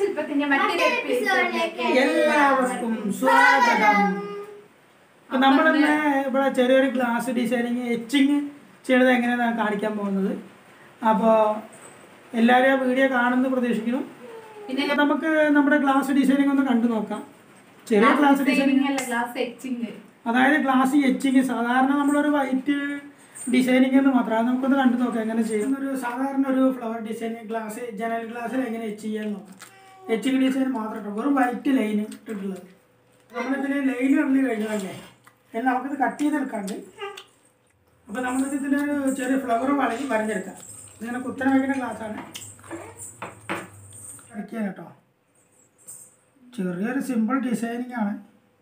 ശില്പത്തിന്റെ മറ്റൊരു എപ്പിസോഡിലേക്ക് എല്ലാവർക്കും സ്വാഗതം അപ്പൊ നമ്മളിന്ന് ഇവിടെ ചെറിയൊരു ഗ്ലാസ് ഡിസൈനിങ് എച്ചിങ് ചെയ്യണത് എങ്ങനെയാണ് കാണിക്കാൻ പോകുന്നത് അപ്പോൾ എല്ലാവരും ആ വീഡിയോ കാണുമെന്ന് പ്രതീക്ഷിക്കുന്നു പിന്നെ അപ്പൊ നമുക്ക് നമ്മുടെ ഗ്ലാസ് ഡിസൈനിങ് ഒന്ന് കണ്ടു നോക്കാം ചെറിയ ഗ്ലാസ് ഡിസൈനിങ് അല്ല ഗ്ലാസ് എച്ചിങ് അതായത് ഗ്ലാസ് എച്ചിങ് സാധാരണ നമ്മളൊരു വൈറ്റ് ഡിസൈനിങ് എന്ന് മാത്രം അത് നമുക്കൊന്ന് കണ്ടു നോക്കാം എങ്ങനെ ചെയ്യും ഒരു സാധാരണ ഒരു ഫ്ലവർ ഡിസൈനിങ് ഗ്ലാസ് ജനൽ ഗ്ലാസ്സിൽ എങ്ങനെ എച്ച് ചെയ്യാൻ നോക്കാം എച്ചിങ് ഡിസൈൻ മാത്രം ഇട്ടോ വെറും വൈറ്റ് ലൈൻ ഇട്ടിട്ടുള്ളത് നമ്മളിതിൽ ലൈൻ ഇടല് കഴിഞ്ഞതല്ലേ ഇനി നമുക്കിത് കട്ട് ചെയ്തെടുക്കാണ്ട് അപ്പോൾ നമ്മളിത് ഇതിലൊരു ചെറിയ ഫ്ലവർ വളഞ്ഞ് വരഞ്ഞെടുക്കാം ഇങ്ങനെ കുത്തനെ വയ്ക്കുന്ന ഗ്ലാസ്സാണ് വരയ്ക്കാൻ കേട്ടോ ചെറിയൊരു സിമ്പിൾ ഡിസൈനിങ് ആണ്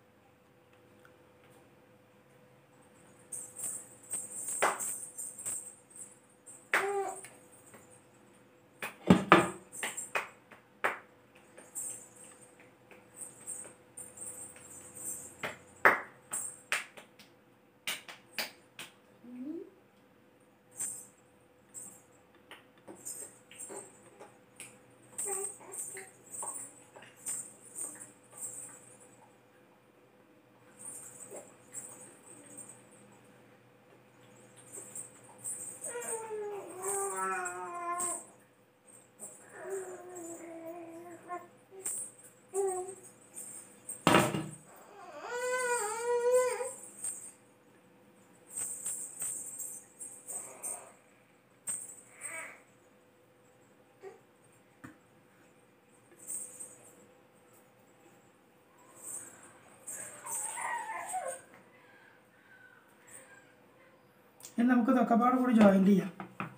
ഇനി നമുക്ക് തൊക്കപ്പാട് കൂടി ജോയിൻറ്റ് ചെയ്യാം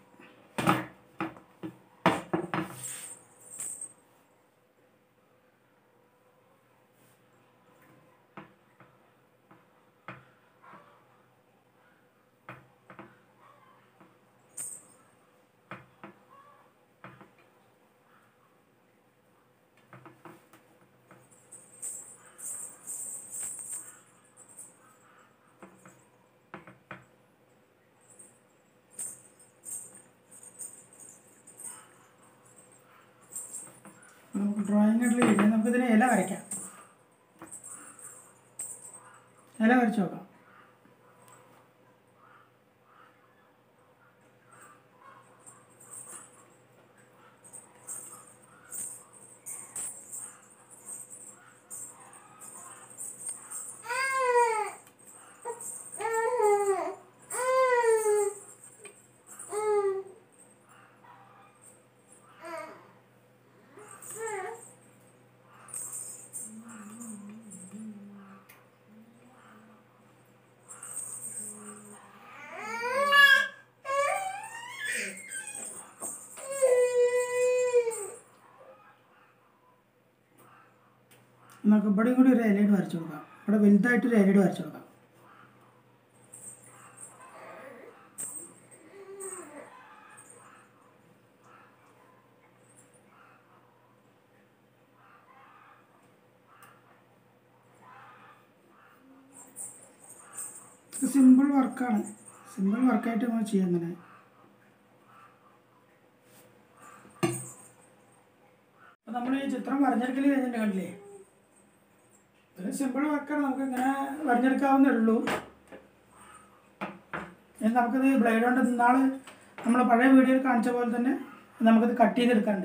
നമുക്ക് ഡ്രോയിങ് ഇടൽ കഴിഞ്ഞാൽ നമുക്കിതിന് ഇല വരയ്ക്കാം ഇല വരച്ച് നോക്കാം നമുക്ക് ഇവിടെയും കൂടി ഒരു ഇലയുടെ വരച്ചു കൊടുക്കാം ഇവിടെ വലുതായിട്ട് ഒരു ഇലയുടെ വരച്ചു കൊടുക്കാം സിമ്പിൾ വർക്കാണ് സിമ്പിൾ വർക്കായിട്ട് നമ്മൾ ചെയ്യാം അങ്ങനെ അപ്പോൾ നമ്മൾ ഈ ചിത്രം വരഞ്ഞെടുക്കൽ കഴിഞ്ഞിട്ട് കണ്ടില്ലേ ഒരു സിമ്പിൾ വർക്കാണ് നമുക്ക് ഇങ്ങനെ വരഞ്ഞെടുക്കാവുന്നേ ഉള്ളൂ ഇനി നമുക്കിത് ബ്ലേഡ് കൊണ്ട് ഇന്നാൾ നമ്മൾ പഴയ വീഡിയോയിൽ കാണിച്ച പോലെ തന്നെ നമുക്കിത് കട്ട് ചെയ്തെടുക്കാണ്ട്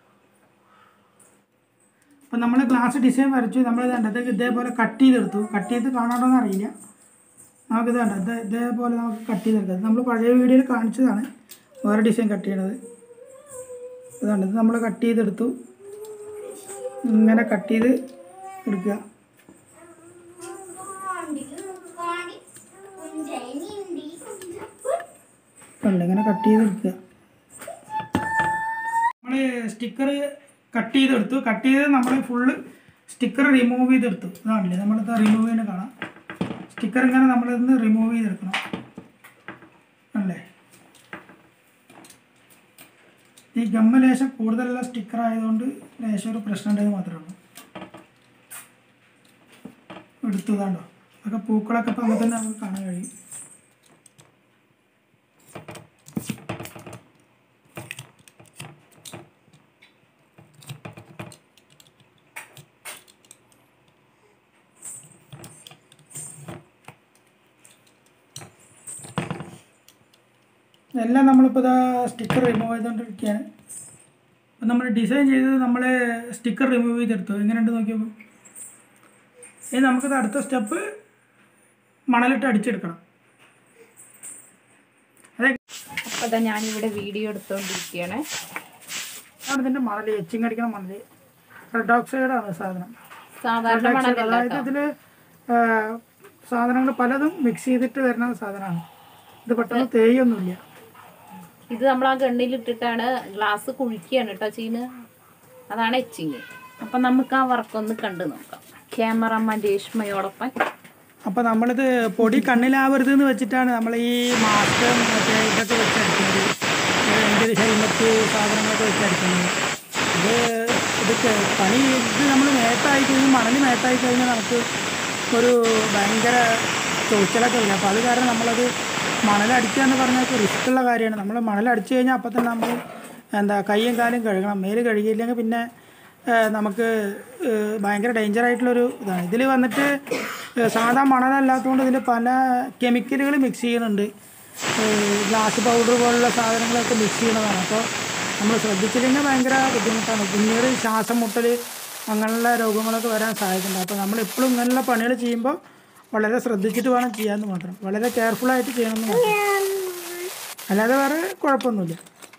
അപ്പം നമ്മൾ ഗ്ലാസ് ഡിസൈൻ വരച്ചു നമ്മൾ കണ്ടത് ഇതേപോലെ കട്ട് ചെയ്തെടുത്തു കട്ട് ചെയ്ത് കാണാണ്ടോന്ന് അറിയില്ല നമുക്കിത് കണ്ട ഇത് ഇതേപോലെ നമുക്ക് കട്ട് ചെയ്തെടുക്കാം ഇത് നമ്മൾ പഴയ വീഡിയോയിൽ കാണിച്ചതാണ് വേറെ ഡിസൈൻ കട്ട് ചെയ്യണത് ഇതാണ് ഇത് നമ്മൾ കട്ട് ചെയ്തെടുത്തു ഇങ്ങനെ കട്ട് ചെയ്ത് എടുക്കുക കണ്ട് ഇങ്ങനെ കട്ട് ചെയ്തെടുക്കുക നമ്മൾ സ്റ്റിക്കർ കട്ട് ചെയ്തെടുത്തു കട്ട് ചെയ്ത് നമ്മൾ ഫുള്ള് സ്റ്റിക്കർ റിമൂവ് ചെയ്തെടുത്തു ഇതാണല്ലേ നമ്മളിത് റിമൂവ് ചെയ്യുന്ന കാണാം സ്റ്റിക്കർ ഇങ്ങനെ നമ്മളിന്ന് റിമൂവ് ചെയ്തെടുക്കണം അല്ലേ ഈ ഗമ്മ ലേശം കൂടുതലുള്ള സ്റ്റിക്കർ ആയതുകൊണ്ട് ലേശം ഒരു പ്രശ്നം ഉണ്ടെന്ന് മാത്രമേ ഉള്ളൂ എടുത്തതാണ്ടോ അതൊക്കെ പൂക്കളൊക്കെ ഇപ്പം അങ്ങനെ തന്നെ നമുക്ക് കാണാൻ കഴിയും ഇതെല്ലാം നമ്മളിപ്പോൾ ഇതാ സ്റ്റിക്കർ റിമൂവ് ചെയ്തുകൊണ്ടിരിക്കുകയാണ് അപ്പം നമ്മൾ ഡിസൈൻ ചെയ്തത് നമ്മൾ സ്റ്റിക്കർ റിമൂവ് ചെയ്തെടുത്തു എങ്ങനെയുണ്ട് നോക്കിയപ്പോൾ ഇനി നമുക്കിത് അടുത്ത സ്റ്റെപ്പ് മണലിട്ട് അടിച്ചെടുക്കണം അതെ അപ്പോൾ ഇതാ ഞാനിവിടെ വീഡിയോ എടുത്തുകൊണ്ടിരിക്കുകയാണ് ആണ് ഇതിൻ്റെ മണൽ എച്ചിങ് അടിക്കണ മണൽ റെഡ് ഓക്സൈഡാണ് സാധനം സാധാരണ Red oxide, മണലല്ല അതായത് ഇതിൽ സാധനങ്ങൾ പലതും മിക്സ് ചെയ്തിട്ട് വരുന്ന സാധനമാണ് ഇത് പെട്ടെന്ന് തേയൊന്നുമില്ല ഇത് നമ്മൾ ആ ഗണ്ണിലിട്ടിട്ടാണ് ഗ്ലാസ് കുഴിക്കുകയാണ് കേട്ടോ ചീന് അതാണ് എച്ചിങ് അപ്പം നമുക്ക് ആ വർക്കൊന്ന് കണ്ടു നോക്കാം ക്യാമറമാൻ രേഷ്മയോടൊപ്പം അപ്പോൾ നമ്മളിത് പൊടി കണ്ണിലാവരുത് എന്ന് വെച്ചിട്ടാണ് നമ്മൾ ഈ മാസ്ക് മറ്റേ ഇതൊക്കെ വെച്ചടിക്കുന്നത് എൻ്റെ ഹെൽമറ്റ് സാധനങ്ങളൊക്കെ വെച്ചടിക്കുന്നത് ഇത് ഇത് ക- പണി ഇത് നമ്മൾ മേത്തായി കഴിഞ്ഞാൽ മണൽ മേത്തായി കഴിഞ്ഞാൽ നമുക്ക് ഒരു ഭയങ്കര ചൊറിച്ചിലൊക്കെ വരും അപ്പോൾ അത് കാരണം നമ്മളത് മണലടിക്കുക എന്ന് പറഞ്ഞാൽ റിസ്ക് ഉള്ള കാര്യമാണ് നമ്മൾ മണലടിച്ചു കഴിഞ്ഞാൽ അപ്പം തന്നെ നമ്മൾ എന്താ കൈയും കാലും കഴുകണം മേല് കഴുകിയില്ലെങ്കിൽ പിന്നെ ഏഹ് നമുക്ക് ഏഹ് ഭയങ്കര ഡേഞ്ചർ ആയിട്ടുള്ളൊരു ഇതാണ് ഇതിൽ വന്നിട്ട് ഏഹ് സാധാ മണലല്ലാത്തതുകൊണ്ട് ഇതിൽ പല കെമിക്കലുകൾ മിക്സ് ചെയ്യുന്നുണ്ട് ഗ്ലാസ് പൗഡർ പോലുള്ള സാധനങ്ങളൊക്കെ മിക്സ് ചെയ്യുന്നതാണ് അപ്പോൾ നമ്മൾ ശ്രദ്ധിച്ചില്ലെങ്കിൽ ഭയങ്കര ബുദ്ധിമുട്ടാണ് പിന്നീട് ശ്വാസം മുട്ടൽ അങ്ങനെയുള്ള രോഗങ്ങളൊക്കെ വരാൻ സാധ്യതയുണ്ട് അപ്പോൾ നമ്മൾ എപ്പോഴും ഇങ്ങനെയുള്ള പണികൾ ചെയ്യുമ്പോൾ വളരെ ശ്രദ്ധിച്ചിട്ട് വേണം ചെയ്യാമെന്ന് മാത്രം വളരെ കെയർഫുള്ളായിട്ട് ചെയ്യണമെന്ന് മാത്രം അല്ലാതെ വേറെ കുഴപ്പമൊന്നുമില്ല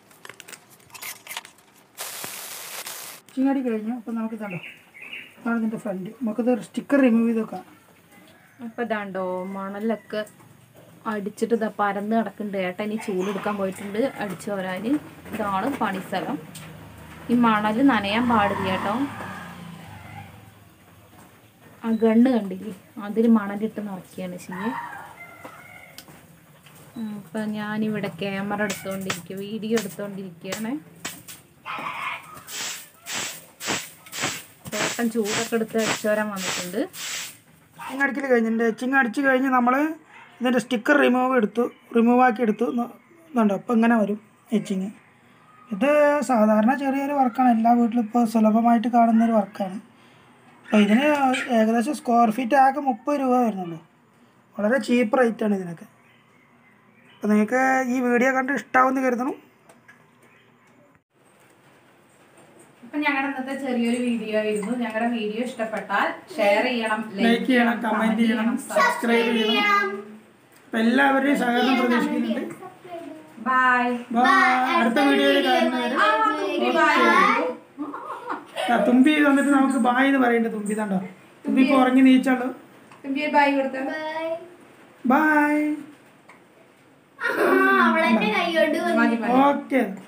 ചിങ്ങാടി കഴിഞ്ഞു അപ്പം നമുക്ക് ഇതാണ്ടോ അതാണ് ഇതിൻ്റെ ഫ്രണ്ട് നമുക്കിത് സ്റ്റിക്കർ റിമൂവ് ചെയ്ത് വെക്കാം അപ്പം ഇതാണ്ടോ മണലൊക്കെ അടിച്ചിട്ട് ഇതാ പരന്ന് കിടക്കുന്നുണ്ട് ഏട്ടൻ ഇനി ചൂടെടുക്കാൻ പോയിട്ടുണ്ട് അടിച്ചു വരാൻ ഇതാണ് പണിസ്ഥലം ഈ മണൽ നനയാൻ പാടില്ല കേട്ടോ ആ ഗണ്ണ് കണ്ടില്ലേ അതിൽ മണലിട്ട് നിറയ്ക്കുകയാണ് ചെയ്യേ അപ്പം ഞാനിവിടെ ക്യാമറ എടുത്തുകൊണ്ടിരിക്കുക വീഡിയോ എടുത്തുകൊണ്ടിരിക്കുകയാണ് ചേട്ടൻ ചൂടൊക്കെ എടുത്ത് അടിച്ചു വരാൻ വന്നിട്ടുണ്ട് ചിങ്ങ അടിക്കൽ കഴിഞ്ഞിട്ടുണ്ട് ചിങ്ങ അടിച്ച് കഴിഞ്ഞ് നമ്മൾ ഇതിൻ്റെ സ്റ്റിക്കർ റിമൂവ് എടുത്തു റിമൂവ് ആക്കി എടുത്തു ഇതുണ്ടോ അപ്പോൾ ഇങ്ങനെ വരും എച്ചിങ് ഇത് സാധാരണ ചെറിയൊരു വർക്കാണ് എല്ലാ വീട്ടിലും ഇപ്പോൾ സുലഭമായിട്ട് കാണുന്ന ഒരു വർക്കാണ് അപ്പോൾ ഇതിന് ഏകദേശം സ്ക്വയർ ഫീറ്റ് ആകെ മുപ്പത് രൂപ വരുന്നുള്ളൂ വളരെ ചീപ്പ് റേറ്റാണ് ഇതിനൊക്കെ അപ്പോൾ നിങ്ങൾക്ക് ഈ വീഡിയോ കണ്ട് ഇഷ്ടാവുമെന്ന് കരുതണം അപ്പൊ ഞങ്ങളുടെ ഇന്നത്തെ ചെറിയൊരു വീഡിയോ ആയിരുന്നു ഞങ്ങളുടെ വീഡിയോ ഇഷ്ടപ്പെട്ടാൽ ഷെയർ ചെയ്യണം ലൈക്ക് ചെയ്യണം കമൻറ്റ് ചെയ്യണം സബ്സ്ക്രൈബ് ചെയ്യണം അപ്പോൾ എല്ലാവരുടെയും സഹകരണം പ്രതീക്ഷിക്കുന്നുണ്ട് ബൈ Bye. അടുത്ത വീഡിയോയിൽ കാണുന്നവരെ ആ, തുമ്പി വന്നിട്ട് നമുക്ക് ബായ് എന്ന് പറയണ്ട തുമ്പി തണ്ടോ തുമ്പി ഇപ്പോൾ ഉറങ്ങി നീച്ചാലോ ബൈ കൊടുത്തോ ബായ് അവളെന്നെ കൈ കൊണ്ട് മതി മതി ഓക്കെ